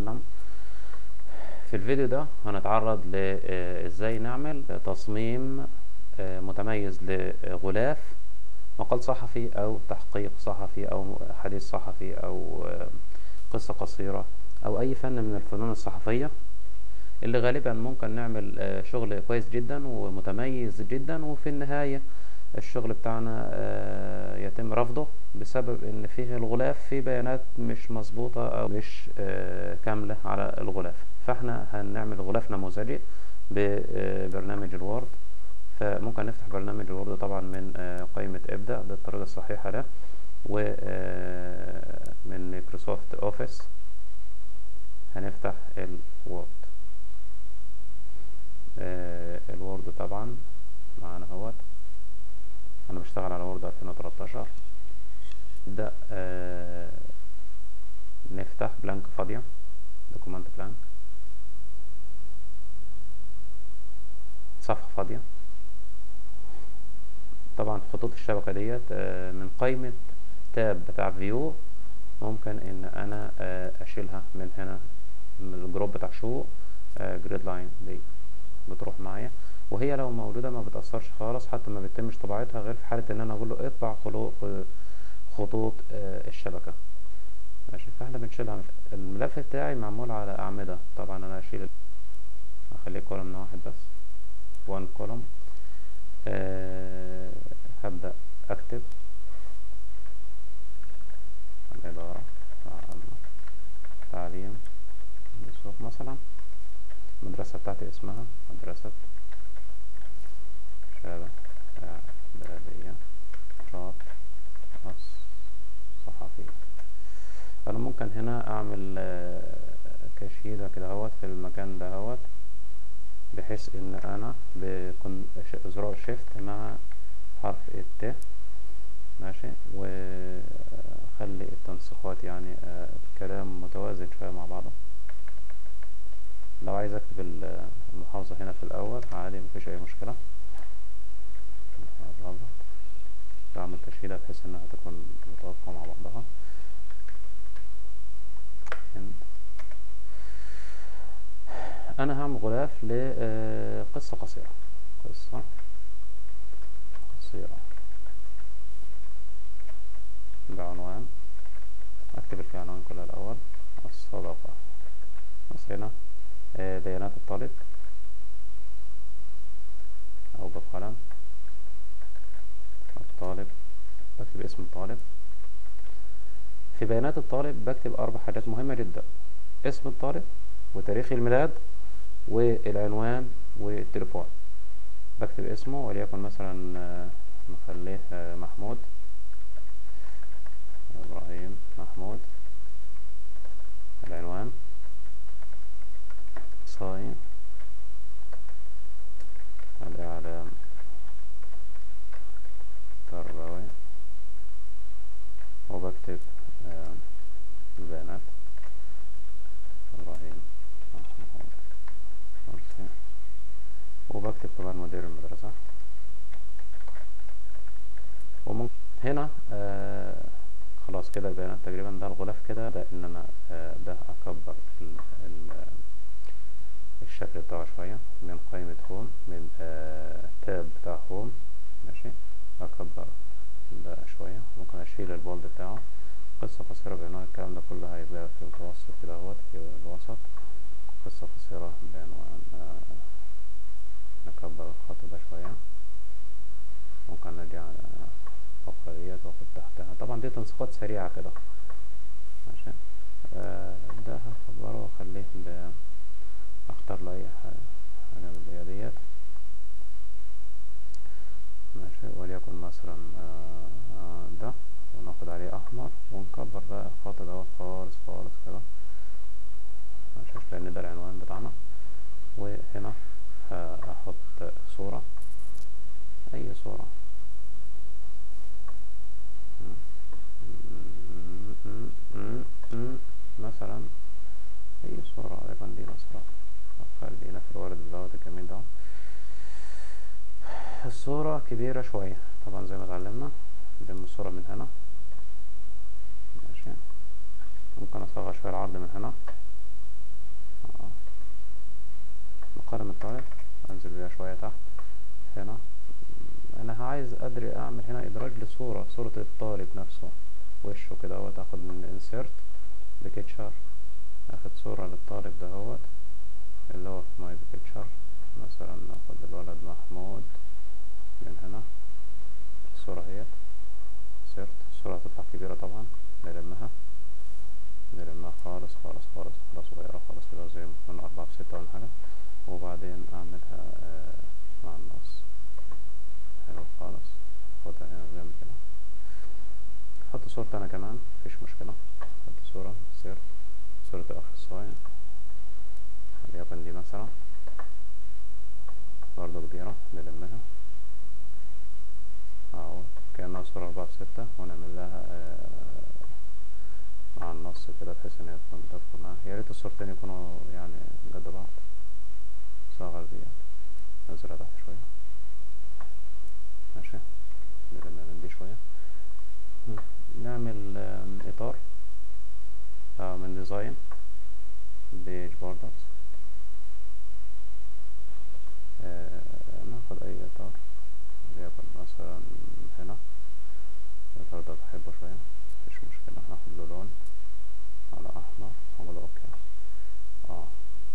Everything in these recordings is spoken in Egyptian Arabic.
هنتعلم في الفيديو ده هنتعرض لازاي نعمل تصميم آه، متميز لغلاف مقال صحفي او تحقيق صحفي او حديث صحفي او آه، قصة قصيرة او اي فن من الفنون الصحفية اللي غالبا ممكن نعمل آه، شغل كويس جدا ومتميز جدا وفي النهاية الشغل بتاعنا آه، يتم رفضه بسبب ان فيه الغلاف فيه بيانات مش مظبوطة او مش آه، كاملة على الغلاف فاحنا هنعمل غلاف نموذجي ببرنامج الوورد فممكن نفتح برنامج الوورد طبعا من آه، قائمة ابدأ ده الطريقة الصحيحة له ومن مايكروسوفت اوفيس هنفتح الوورد آه، الوورد طبعا معانا اهوت انا بشتغل على وورد 2013 نبدأ آه، نفتح بلانك فاضية دوكومنت بلانك صفحة فاضية طبعا خطوط الشبكة ديت آه، من قائمة تاب بتاع فيو ممكن ان انا آه، اشيلها من هنا من الجروب بتاع شو جريد لاين دي بتروح معايا وهي لو موجودة ما بتأثرش خالص حتى ما بتتمش طباعتها غير في حالة ان انا اقول له اطبع خلو- خطوط آه، الشبكة ماشي فاحنا بنشيلها مش الملف بتاعي معمول على أعمدة طبعا انا هشيل هخليه كولوم واحد بس وان كولوم أه هبدأ اكتب الإدارة عامة تعليم السوق مثلا المدرسة بتاعتي اسمها مدرسة شارع بلدية شاط صحفي انا ممكن هنا اعمل آه، كشيدة كده اهوت في المكان ده اهوت بحيث ان انا بكون ش- زرار شيفت مع حرف الت ماشي وخلي التنسيقات يعني آه، الكلام متوازن شوية مع بعضه لو عايز اكتب ال- المحافظة هنا في الاول عادي مفيش اي مشكلة الرابط بعمل تشكيلة بحيث انها تكون متوافقة مع بعضها هند انا هعمل غلاف لقصة قصيرة قصة قصيرة بعنوان اكتب في عنوان كلها الاول الصداقة بس هنا آه، بيانات الطالب او بالقلم الطالب بكتب اسم الطالب في بيانات الطالب بكتب أربع حاجات مهمة جدا اسم الطالب وتاريخ الميلاد والعنوان والتليفون بكتب اسمه وليكن مثلا آه، نخليه آه، محمود إبراهيم محمود العنوان صايم الإعلام تربوي وبكتب آه، البيانات إبراهيم محمود مرسي وبكتب كمان مدير المدرسة وممكن هنا آه خلاص كده البيانات تقريبا ده الغلاف كده ده ان انا آه ده اكبر ال ال الشكل بتاعه شوية من قائمة هوم من آه تاب بتاع هوم ماشي اكبر ده شوية ممكن اشيل البولد بتاعه قصة قصيرة بعنوان الكلام ده كله هيبقى في المتوسط كده اهوت في الوسط قصة قصيرة بعنوان آه نكبر الخط ده شوية ممكن نجي على فقريات واخد تحتها طبعا دي تنسيقات سريعة كده ماشي آه ده هكبره واخليه ب اختار له اي حاجة حاجة من اللي هي ديت ماشي وليكن مثلا آه آه ده وناخد عليه احمر ونكبر بقى الخط دوت خالص خالص كده ماشي لان ده العنوان بتاعنا وهنا هحط صورة اي صورة مثلا اي صورة وليكن دي مثلا خلينا في الورد دوت الجميل ده الصورة كبيرة شوية طبعا زي ما اتعلمنا نلم الصورة من هنا ماشي ممكن اصغر شوية العرض من هنا شوية تحت هنا انا عايز ادري اعمل هنا ادراج لصورة صورة الطالب نفسه وشه كده اهوت اخد من insert بكتشر اخد صورة للطالب دهوت اللي هو في ماي بيكتشر مثلا ناخد الولد محمود من هنا الصورة اهيت insert الصورة هتطلع كبيرة طبعا نلمها نلمها خالص خالص خالص خالص صغيرة خالص كده زي من أربعة بستة ولا حاجة وبعدين أعملها آه مع النص حلو خالص خدها هنا جنب كده حط صورتي أنا كمان مفيش مشكلة حط صورة سير صورة الأخصائي وليكن دي مثلا برضه كبيرة نلمها أهو كأنها صورة أربعة بستة ونعمل لها آه مع النص كده بحيث ان هي تكون تدخل معاه يا ريت الصورتين يكونوا يعني قد بعض صغر دي نزلها تحت شوية ماشي نلم من دي شوية نعمل اطار آه من ديزاين بيج بوردرز آه ناخد اي اطار وليكن مثلا هنا الاطار ده بحبه شوية مفيش مشكلة هاخد له لون على احمر واقول اوكي اه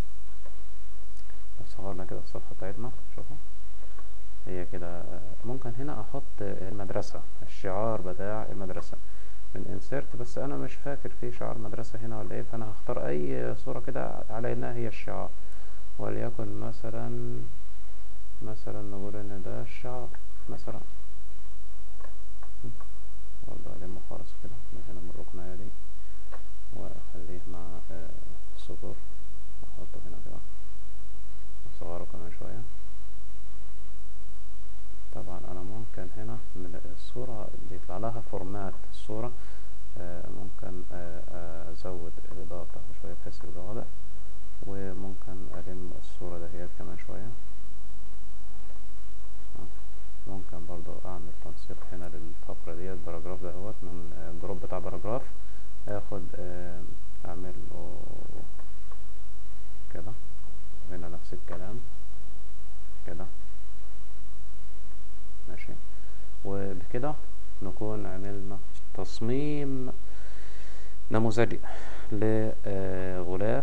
لو صغرنا كده الصفحة بتاعتنا شوفوا هي كده ممكن هنا احط المدرسة الشعار بتاع المدرسة من انسيرت بس انا مش فاكر في شعار مدرسة هنا ولا ايه فانا هختار اي صورة كده على انها هي الشعار وليكن مثلا مثلا نقول ان ده الشعار مثلا برضه ألمه خالص كده من هنا من الركنية دي وأخليه مع السطور أحطه هنا كده أصغره كمان شوية طبعا أنا ممكن هنا من الصورة بيطلع لها فورمات الصورة ممكن أزود الإضاءة بتاعته شوية بحيث يبقى واضح وممكن ألم الصورة دهيت كمان شوية ممكن برضو اعمل تنسيق هنا للفقرة ديت باراجراف دهوت من الجروب بتاع باراجراف اخد اعمل له كده هنا نفس الكلام كده ماشي وبكده نكون عملنا تصميم نموذجي لغلاف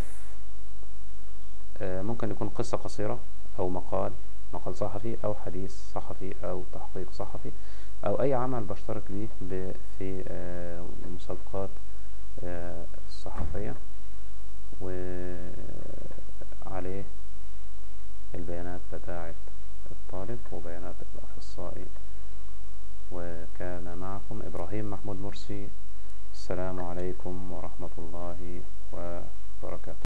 ممكن يكون قصة قصيرة او مقال مقال صحفي او حديث صحفي او تحقيق صحفي او اي عمل بشترك بيه في المسابقات الصحفية وعليه البيانات بتاعة الطالب وبيانات الاخصائي وكان معكم ابراهيم محمود مرسي السلام عليكم ورحمة الله وبركاته